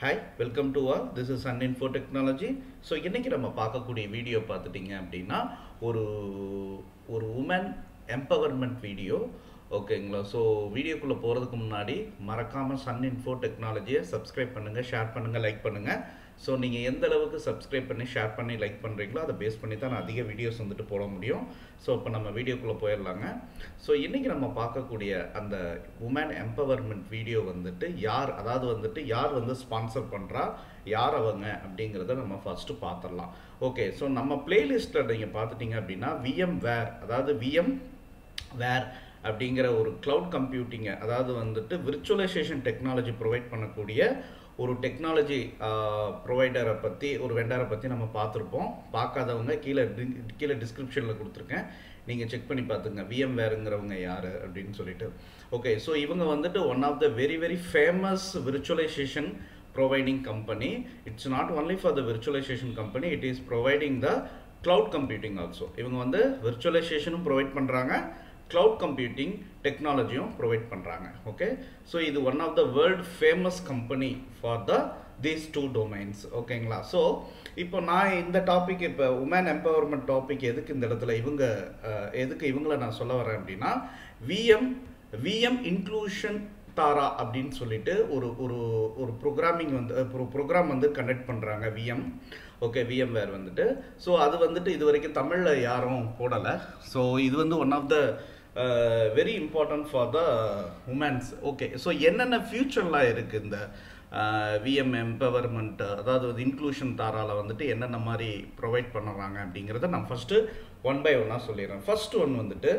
hi welcome to all this is Sun info technology so இன்றைக்கி நம்ம பார்க்கக்கூடிய video பார்த்துட்டிங்க அப்படின்னா ஒரு ஒரு உமன் எம்பவர்மெண்ட் வீடியோ ஓகேங்களா ஸோ வீடியோக்குள்ளே போகிறதுக்கு முன்னாடி மறக்காமல் சன் இன்ஃபோ டெக்னாலஜியை சப்ஸ்கிரைப் பண்ணுங்கள் ஷேர் பண்ணுங்கள் லைக் பண்ணுங்கள் ஸோ நீங்கள் எந்த அளவுக்கு சப்ஸ்கிரைப் பண்ணி ஷேர் பண்ணி லைக் பண்ணுறீங்களோ அதை பேஸ் பண்ணி தான் நான் அதிக வீடியோஸ் வந்துட்டு போட முடியும் ஸோ இப்போ நம்ம வீடியோக்குள்ளே போயிடலாங்க ஸோ இன்றைக்கி நம்ம பார்க்கக்கூடிய அந்த உமன் எம்பவர்மெண்ட் வீடியோ வந்துட்டு யார் அதாவது வந்துட்டு யார் வந்து ஸ்பான்சர் பண்ணுறா யார் அவங்க அப்படிங்கிறத நம்ம ஃபஸ்ட்டு பார்த்துடலாம் ஓகே ஸோ நம்ம பிளேலிஸ்ட்டில் நீங்கள் பார்த்துட்டிங்க அப்படின்னா விஎம் வேர் அதாவது விஎம் வேர் அப்படிங்கிற ஒரு க்ளவுட் கம்ப்யூட்டிங்கை அதாவது வந்துட்டு விர்ச்சுவலைசேஷன் டெக்னாலஜி ப்ரொவைட் பண்ணக்கூடிய ஒரு டெக்னாலஜி ப்ரொவைடரை பற்றி ஒரு வெண்டரை பற்றி நம்ம பார்த்துருப்போம் பார்க்காதவங்க கீழே கீழே டிஸ்கிரிப்ஷனில் கொடுத்துருக்கேன் நீங்கள் செக் பண்ணி பார்த்துங்க விஎம் வேருங்கிறவங்க யார் அப்படின்னு சொல்லிட்டு ஓகே ஸோ இவங்க வந்துட்டு one of the very very famous virtualization providing company it's not only for the virtualization company it is providing the cloud computing also இவங்க வந்து விர்ச்சுவலைசேஷனும் ப்ரொவைட் பண்ணுறாங்க க்ளவுட் கம்ப்யூட்டிங் டெக்னாலஜியும் ப்ரொவைட் பண்ணுறாங்க ஓகே ஸோ இது one of the world famous company for the these two domains ஓகேங்களா so இப்போ நான் இந்த டாபிக் இப்போ உமன் எம்பவர்மெண்ட் டாபிக் எதுக்கு இந்த இடத்துல இவங்க எதுக்கு இவங்கள நான் சொல்ல வரேன் அப்படின்னா விஎம் விஎம் இன்க்ளூஷன் தாரா அப்படின்னு சொல்லிட்டு ஒரு ஒரு ஒரு ப்ரோக்ராமிங் வந்து ஒரு ப்ரோக்ராம் வந்து கண்டக்ட் பண்ணுறாங்க விஎம் ஓகே விஎம் வேர் வந்துட்டு ஸோ அது வந்துட்டு இது வரைக்கும் தமிழில் யாரும் போடலை ஸோ இது வந்து one of the very important for the womens okay so என்னென்ன ஃபியூச்சர்லாம் இருக்குது இந்த விஎம் எம்பவர்மெண்ட் அதாவது இன்க்ளூஷன் தாரால வந்துட்டு என்னென்ன மாதிரி ப்ரொவைட் பண்ணுறாங்க அப்படிங்கிறத நான் ஃபஸ்ட்டு ஒன் பை ஒன்னாக சொல்லிடுறேன் ஃபர்ஸ்ட் ஒன் வந்துட்டு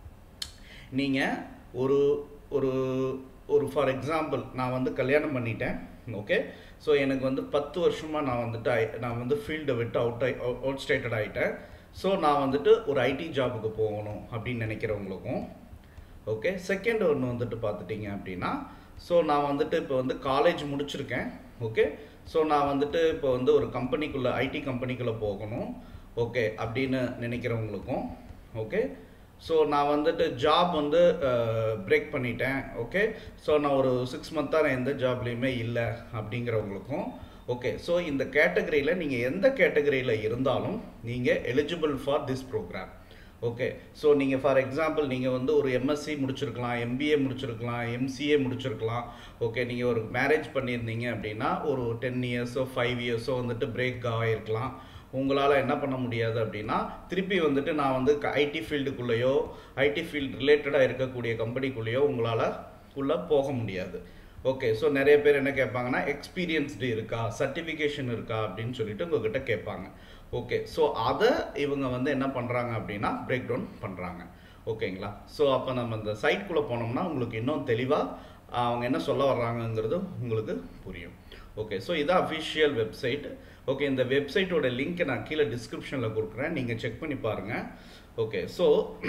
நீங்கள் ஒரு ஒரு ஒரு ஃபார் எக்ஸாம்பிள் நான் வந்து கல்யாணம் பண்ணிட்டேன் ஓகே ஸோ எனக்கு வந்து பத்து வருஷமாக நான் வந்துட்டு நான் வந்து ஃபீல்டை விட்டு அவுட் ஆகி அவுட் ஸ்டேட்டட் ஆகிட்டேன் ஸோ நான் வந்துட்டு ஒரு ஐடி ஜாபுக்கு போகணும் அப்படின்னு நினைக்கிறவங்களுக்கும் ஓகே செகண்ட் ஒன்று வந்துட்டு பார்த்துட்டிங்க அப்படின்னா ஸோ நான் வந்துட்டு இப்போ வந்து காலேஜ் முடிச்சிருக்கேன் ஓகே ஸோ நான் வந்துட்டு இப்போ வந்து ஒரு கம்பெனிக்குள்ளே ஐடி கம்பெனிக்குள்ளே போகணும் ஓகே அப்படின்னு நினைக்கிறவங்களுக்கும் ஓகே ஸோ நான் வந்துட்டு ஜாப் வந்து பிரேக் பண்ணிட்டேன் ஓகே ஸோ நான் ஒரு சிக்ஸ் மந்த்தாக நான் எந்த ஜாப்லேயுமே இல்லை அப்படிங்கிறவங்களுக்கும் ஓகே ஸோ இந்த கேட்டகரியில் நீங்கள் எந்த கேட்டகரியில் இருந்தாலும் நீங்கள் eligible for this program okay so நீங்கள் ஃபார் எக்ஸாம்பிள் நீங்கள் வந்து ஒரு எம்எஸ்சி முடிச்சிருக்கலாம் எம்பிஏ முடிச்சிருக்கலாம் எம்சிஏ முடிச்சிருக்கலாம் ஓகே நீங்கள் ஒரு மேரேஜ் பண்ணியிருந்தீங்க அப்படின்னா ஒரு டென் இயர்ஸோ ஃபைவ் இயர்ஸோ வந்துட்டு பிரேக் ஆகிருக்கலாம் உங்களால் என்ன பண்ண முடியாது அப்படின்னா திருப்பி வந்துட்டு நான் வந்து ஐடி ஃபீல்டுக்குள்ளேயோ ஐடி ஃபீல்டு ரிலேட்டடாக இருக்கக்கூடிய கம்பெனிக்குள்ளேயோ உங்களால் உள்ளே போக முடியாது ஓகே ஸோ நிறைய பேர் என்ன கேட்பாங்கன்னா எக்ஸ்பீரியன்ஸ்டு இருக்கா சர்டிஃபிகேஷன் இருக்கா அப்படின்னு சொல்லிட்டு உங்ககிட்ட கேட்பாங்க ஓகே ஸோ அதை இவங்க வந்து என்ன பண்ணுறாங்க அப்படின்னா பிரேக் டவுன் பண்ணுறாங்க ஓகேங்களா ஸோ அப்போ நம்ம இந்த சைட்குள்ளே போனோம்னா உங்களுக்கு இன்னும் தெளிவாக அவங்க என்ன சொல்ல வர்றாங்கங்கிறது உங்களுக்கு புரியும் ஓகே ஸோ இதான் அஃபிஷியல் வெப்சைட் ஓகே இந்த வெப்சைட்டோட லிங்க்கை நான் கீழே டிஸ்கிரிப்ஷனில் கொடுக்குறேன் நீங்கள் செக் பண்ணி பாருங்கள் ஓகே ஸோ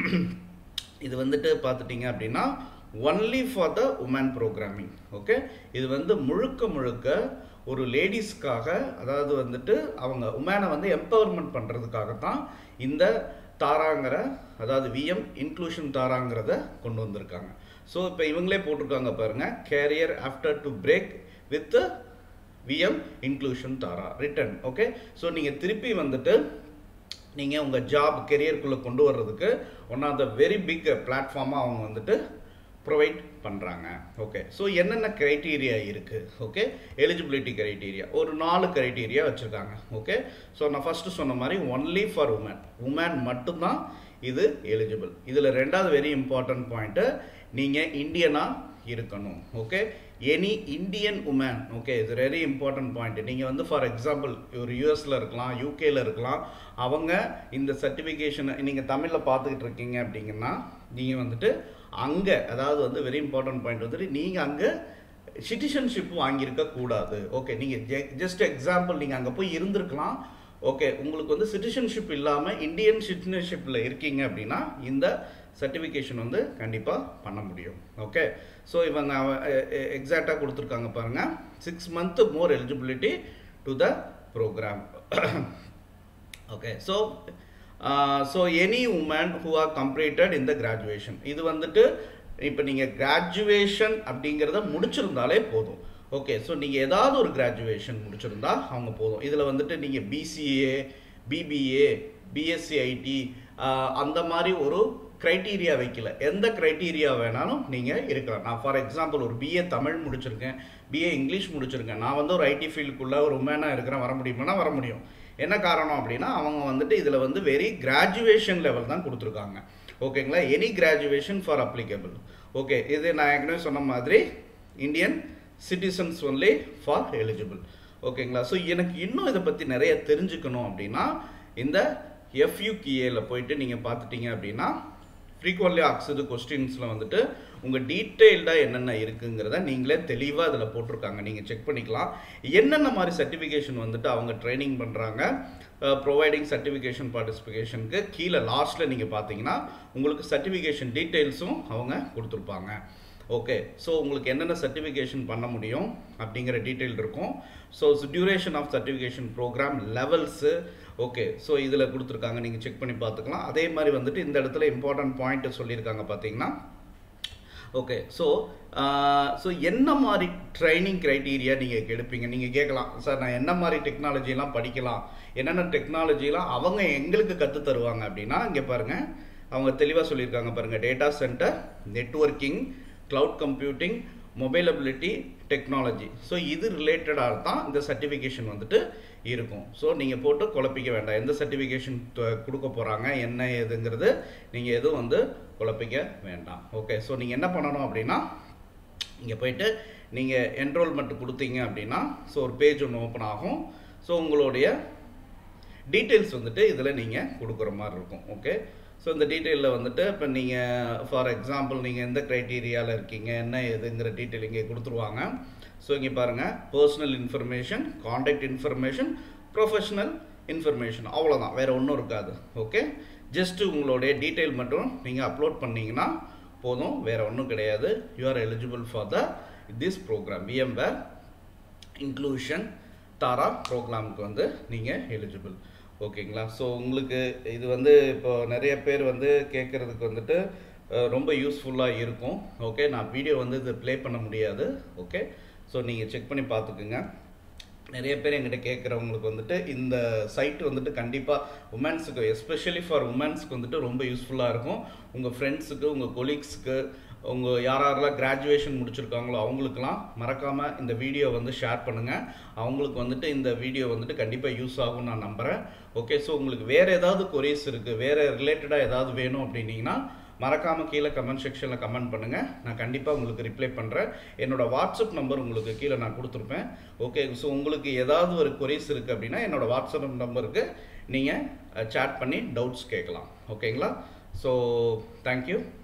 இது வந்துட்டு பார்த்துட்டிங்க அப்படின்னா only for the woman programming okay இது வந்து முழுக்க முழுக்க ஒரு லேடிஸ்க்காக அதாவது வந்துட்டு அவங்க உமனை வந்து எம்பவர்மெண்ட் பண்ணுறதுக்காக தான் இந்த தாராங்கிற அதாவது விஎம் இன்க்ளூஷன் தாராங்கிறத கொண்டு வந்திருக்காங்க ஸோ இப்போ இவங்களே போட்டிருக்காங்க பாருங்கள் career after to break with VM inclusion Tara return okay so நீங்கள் திருப்பி வந்துட்டு நீங்கள் உங்கள் ஜாப் கெரியருக்குள்ளே கொண்டு வர்றதுக்கு one of the very big பிளாட்ஃபார்மாக அவங்க வந்துட்டு ப்ரொவைட் பண்ணுறாங்க ஓகே ஸோ என்னென்ன க்ரைட்டீரியா இருக்குது ஓகே எலிஜிபிலிட்டி க்ரைட்டீரியா ஒரு நாலு க்ரைட்டீரியா வச்சுருக்காங்க ஓகே ஸோ நான் ஃபஸ்ட்டு சொன்ன மாதிரி ஒன்லி ஃபார் உமன் உமன் மட்டும்தான் இது எலிஜிபிள் இதில் ரெண்டாவது வெரி இம்பார்ட்டன்ட் பாயிண்ட்டு நீங்கள் இந்தியனாக இருக்கணும் okay any Indian woman okay இது வெரி இம்பார்ட்டன்ட் பாயிண்ட் நீங்கள் வந்து ஃபார் எக்ஸாம்பிள் ஒரு யூஎஸில் இருக்கலாம் யூகேல இருக்கலாம் அவங்க இந்த சர்டிஃபிகேஷனை நீங்கள் தமிழில் பார்த்துக்கிட்டு இருக்கீங்க அப்படிங்கன்னா நீங்கள் வந்துட்டு அங்கே அதாவது வந்து வெரி இம்பார்ட்டன்ட் பாயிண்ட் வந்துட்டு நீங்கள் அங்கே சிட்டிசன்ஷிப் வாங்கியிருக்க கூடாது ஓகே நீங்கள் ஜஸ்ட் எக்ஸாம்பிள் நீங்கள் அங்கே போய் இருந்திருக்கலாம் ஓகே உங்களுக்கு வந்து சிட்டிசன்ஷிப் இல்லாமல் இந்தியன் சிட்டிசன்ஷிப்பில் இருக்கீங்க அப்படின்னா இந்த சர்டிஃபிகேஷன் வந்து கண்டிப்பாக பண்ண முடியும் ஓகே ஸோ இவங்க எக்ஸாக்டாக கொடுத்துருக்காங்க பாருங்கள் six month more eligibility to the programme okay so so any woman who are completed in the graduation இது வந்துட்டு இப்போ நீங்கள் கிராஜுவேஷன் அப்படிங்கிறத முடிச்சிருந்தாலே போதும் ஓகே ஸோ நீங்கள் ஏதாவது ஒரு கிராஜுவேஷன் முடிச்சிருந்தா அவங்க போதும் இதில் வந்துட்டு நீங்கள் பிசிஏ பிபிஏ பிஎஸ்சி ஐடி அந்த மாதிரி ஒரு க்ரைட்டீரியா வைக்கல எந்த க்ரைட்டீரியா வேணாலும் நீங்கள் இருக்கலாம் நான் ஃபார் எக்ஸாம்பிள் ஒரு பிஏ தமிழ் முடிச்சிருக்கேன் பிஏ இங்கிலீஷ் முடிச்சிருக்கேன் நான் வந்து ஒரு ஐடி ஃபீல்டுக்குள்ளே ஒரு உமனாக இருக்கிறேன் வர முடியுமானா வர முடியும் என்ன காரணம் அப்படின்னா அவங்க வந்துட்டு இதில் வந்து வெரி கிராஜுவேஷன் லெவல் தான் கொடுத்துருக்காங்க ஓகேங்களா any graduation for applicable okay இது நான் ஏற்கனவே சொன்ன மாதிரி Indian citizens only for eligible ஓகேங்களா ஸோ எனக்கு இன்னும் இதை பற்றி நிறைய தெரிஞ்சுக்கணும் அப்படின்னா இந்த எஃப்யூகிஏல போயிட்டு நீங்கள் பார்த்துட்டீங்க அப்படின்னா ஃப்ரீக்வன்லி ஆக்சது கொஸ்டின்ஸில் வந்துட்டு உங்கள் டீட்டெயில்டாக என்னென்ன இருக்குங்கிறத நீங்களே தெளிவாக அதில் போட்டிருக்காங்க நீங்கள் செக் பண்ணிக்கலாம் என்னென்ன மாதிரி சர்டிஃபிகேஷன் வந்துட்டு அவங்க ட்ரைனிங் பண்ணுறாங்க ப்ரொவைடிங் சர்டிஃபிகேஷன் பார்ட்டிசிபிகேஷனுக்கு கீழே லாஸ்ட்டில் நீங்கள் பார்த்தீங்கன்னா உங்களுக்கு சர்டிஃபிகேஷன் டீட்டெயில்ஸும் அவங்க கொடுத்துருப்பாங்க ஓகே ஸோ உங்களுக்கு என்னென்ன சர்டிஃபிகேஷன் பண்ண முடியும் அப்படிங்கிற டீட்டெயில் இருக்கும் so duration of certification programme levels okay so இதில் கொடுத்துருக்காங்க நீங்கள் செக் பண்ணி பார்த்துக்கலாம் அதே மாதிரி வந்துட்டு இந்த இடத்துல இம்பார்ட்டன்ட் பாயிண்ட் சொல்லியிருக்காங்க பார்த்தீங்கன்னா ஓகே ஸோ ஸோ என்ன மாதிரி ட்ரைனிங் க்ரைட்டீரியா நீங்கள் எடுப்பீங்க நீங்கள் கேட்கலாம் சார் நான் என்ன மாதிரி டெக்னாலஜிலாம் படிக்கலாம் என்னென்ன டெக்னாலஜிலாம் அவங்க எங்களுக்கு கற்று தருவாங்க அப்படின்னா இங்கே பாருங்கள் அவங்க தெளிவாக சொல்லியிருக்காங்க பாருங்கள் data centre networking cloud computing mobility technology so இது ரிலேட்டடாக தான் இந்த சர்டிஃபிகேஷன் வந்துட்டு இருக்கும் ஸோ நீங்கள் போட்டு குழப்பிக்க வேண்டாம் எந்த சர்டிஃபிகேஷன் கொடுக்க போகிறாங்க என்ன ஏதுங்கிறது நீங்கள் எதுவும் வந்து குழப்பிக்க வேண்டாம் ஓகே ஸோ நீங்கள் என்ன பண்ணணும் அப்படின்னா இங்கே போயிட்டு நீங்கள் என்ரோல்மெண்ட் கொடுத்தீங்க அப்படின்னா ஸோ ஒரு பேஜ் ஒன்று ஓப்பன் ஆகும் ஸோ உங்களுடைய டீட்டெயில்ஸ் வந்துட்டு இதில் நீங்கள் கொடுக்குற மாதிரி இருக்கும் ஓகே ஸோ இந்த டீட்டெயிலில் வந்துட்டு இப்போ நீங்கள் ஃபார் எக்ஸாம்பிள் நீங்கள் எந்த க்ரைட்டீரியாவில் இருக்கீங்க என்ன எதுங்கிற டீட்டெயில் இங்கே கொடுத்துருவாங்க ஸோ இங்கே பாருங்கள் personal information contact information professional information அவ்வளோதான் வேறு ஒன்றும் இருக்காது ஓகே ஜஸ்ட்டு உங்களுடைய டீட்டெயில் மட்டும் நீங்கள் அப்லோட் பண்ணிங்கன்னா போதும் வேறு ஒன்றும் கிடையாது you are eligible for the this programme VMware inclusion Taara ப்ரோக்ராமுக்கு வந்து நீங்கள் எலிஜிபிள் ஓகேங்களா ஸோ உங்களுக்கு இது வந்து இப்போ நிறைய பேர் வந்து கேட்குறதுக்கு வந்துட்டு ரொம்ப யூஸ்ஃபுல்லாக இருக்கும் ஓகே நான் வீடியோ வந்து இது ப்ளே பண்ண முடியாது ஓகே ஸோ நீங்கள் செக் பண்ணி பார்த்துக்குங்க நிறைய பேர் எங்கிட்ட கேட்குறவங்களுக்கு வந்துட்டு இந்த சைட்டு வந்துட்டு கண்டிப்பாக உமன்ஸுக்கு எஸ்பெஷலி ஃபார் உமன்ஸ்க்கு வந்துட்டு ரொம்ப யூஸ்ஃபுல்லாக இருக்கும் உங்கள் ஃப்ரெண்ட்ஸுக்கு உங்கள் கொலீக்ஸ்க்கு உங்கள் யார் யாரெல்லாம் கிராஜுவேஷன் முடிச்சிருக்காங்களோ அவங்களுக்குலாம் மறக்காமல் இந்த வீடியோ வந்து ஷேர் பண்ணுங்கள் அவங்களுக்கு வந்துட்டு இந்த வீடியோ வந்துட்டு கண்டிப்பாக யூஸ் ஆகும் நான் நம்புகிறேன் ஓகே ஸோ உங்களுக்கு வேறு ஏதாவது கொரிஸ் இருக்குது வேறு ரிலேட்டடாக ஏதாவது வேணும் அப்படின்னீங்கன்னா மறக்காமல் கீழே கமெண்ட் செக்ஷனில் கமெண்ட் பண்ணுங்கள் நான் கண்டிப்பாக உங்களுக்கு ரிப்ளை பண்ணுறேன் என்னோடய வாட்ஸ்அப் நம்பர் உங்களுக்கு கீழே நான் கொடுத்துருப்பேன் ஓகே ஸோ உங்களுக்கு ஏதாவது ஒரு கொரிஸ் இருக்குது அப்படின்னா என்னோடய வாட்ஸ்அப் நம்பருக்கு நீங்கள் சேட் பண்ணி டவுட்ஸ் கேட்கலாம் ஓகேங்களா ஸோ தேங்க்யூ